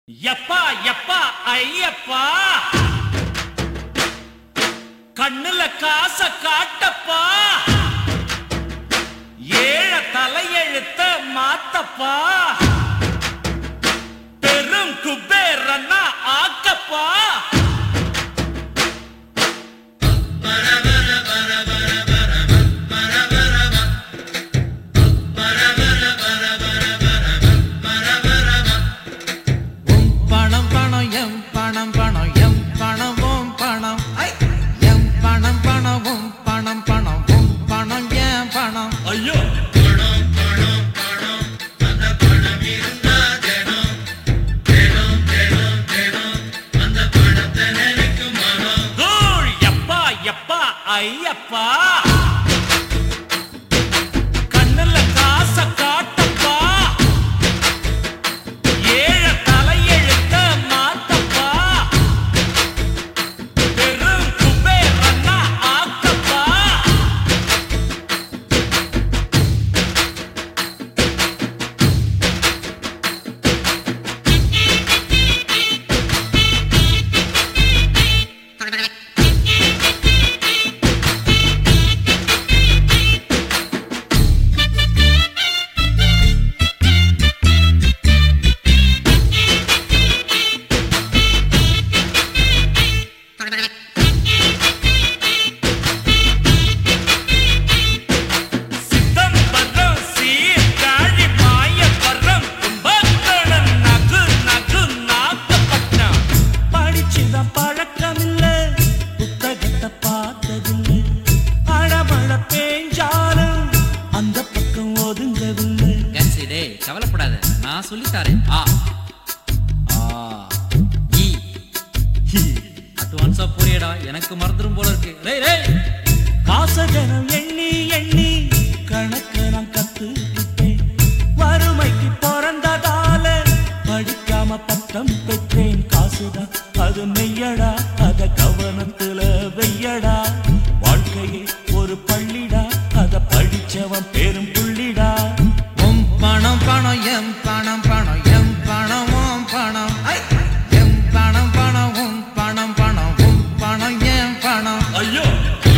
எப்பா எப்பா ஐயப்பா கண்ணுல காச காட்டப்பா ஏழ தலையெழுத்த மாத்தப்பா பெரும் குபேரன்னா ஆக்கப்பா உம் பணம் பணம் எம் பணம் பணம் எம் பணம் உம் பணம் எம் பணம் பணம் உம் பணம் பணம் உம் பணம் என் பணம் ஐயோ தூள் எப்பா எப்பா ஐயப்பா கண்ணுல காச காட்டப்பா ஏழ தலையெழுத்த மாத்தப்பா பெரும் குபேரன்னா ஆக்கப்பா சிதம்பரம் சீர்காழி மாயவரம் கும்பகோணம் நகு நகு நாகப்பட்டினம் படிச்சுதான் பழக்கமில்ல புத்தகத்தை பார்த்ததில்லை அடமழ பேஞ்சாலும் அந்த பக்கம் ஒதுங்கவில்லை கன்சி டேய் கவலைப்படாத நான் சொல்லி தரேன் ஆ ஆ இ ஹி அட்வான்ஸா புரியடா எனக்கு மறந்துரும் போல இருக்கு டேய் டேய் காசகனம் எண்ணி எண்ணி கணக்கு நான் கத்துக்கிட்டேன் வறுமைக்கு பிறந்ததால படிக்காம பட்டம் பெற்றேன் காசுதான் அது மெய்யடா அத கவனத்துல வெய்யடா வாழ்க்கையே ஒரு பள்ளிடா அத படிச்சவன் பெரும் புள்ளிடா உம் பணம் பணம் எம் பணம் பணம் எம் பணம் உம் பணம் எம் பணம் பணம் உம் பணம் பணம் உம் பணம் என் பணம் ஐயோ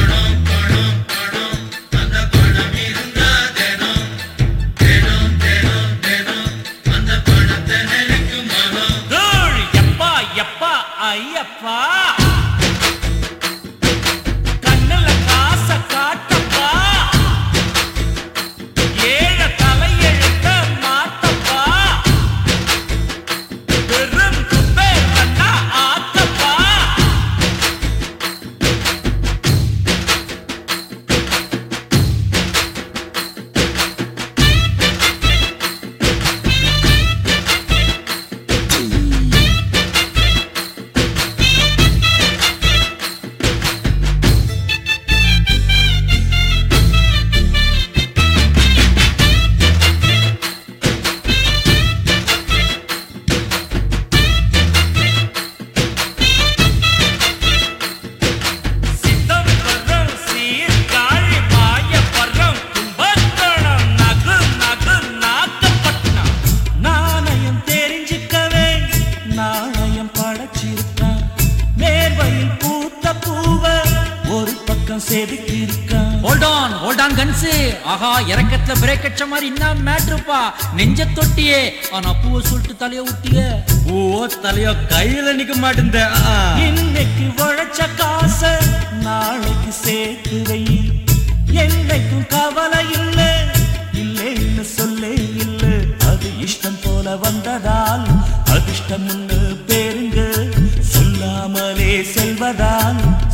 தூள் எப்பா எப்பா ஐயப்பா கண்ணுல காச காட்டப்பா ஏழ தலையெழுத்த மாத்தப்பா பெரும் குபேரன்னா ஆக்கப்பா சிதம்பரம் சீர்காழி மாயவரம் கும்பகோணம் நகு நகு நாகப்பட்டினம் நாணயம் தெரிஞ்சுக்கவே நாணயம் படைச்சிருக்கான் மேர்வையில் பூத்த பூவ ஒரு பக்கம் செதுக்கியிருக்கான் ஹோல்ட் ஆன் ஹோல்ட் ஆன் கன்ஸ் ஆஹா இறக்கத்துல பிரேக் அடிச்ச மாதிரி என்ன மேட்ருப்பா நெஞ்ச தொட்டியே ஆனா பூவை சொல்லிட்டு தலைய ஊட்டிய ஓ தலையோ கையில நிக்க மாட்டேந்த இன்னைக்கு உழைச்ச காச நாளைக்கு சேர்த்து வை என்னைக்கும் கவலை இல்ல இல்லைன்னு சொல்லே இல்ல அது இஷ்டம் போல வந்ததால் அதிர்ஷ்டம் பேருங்க சொல்லாமலே செல்வதால்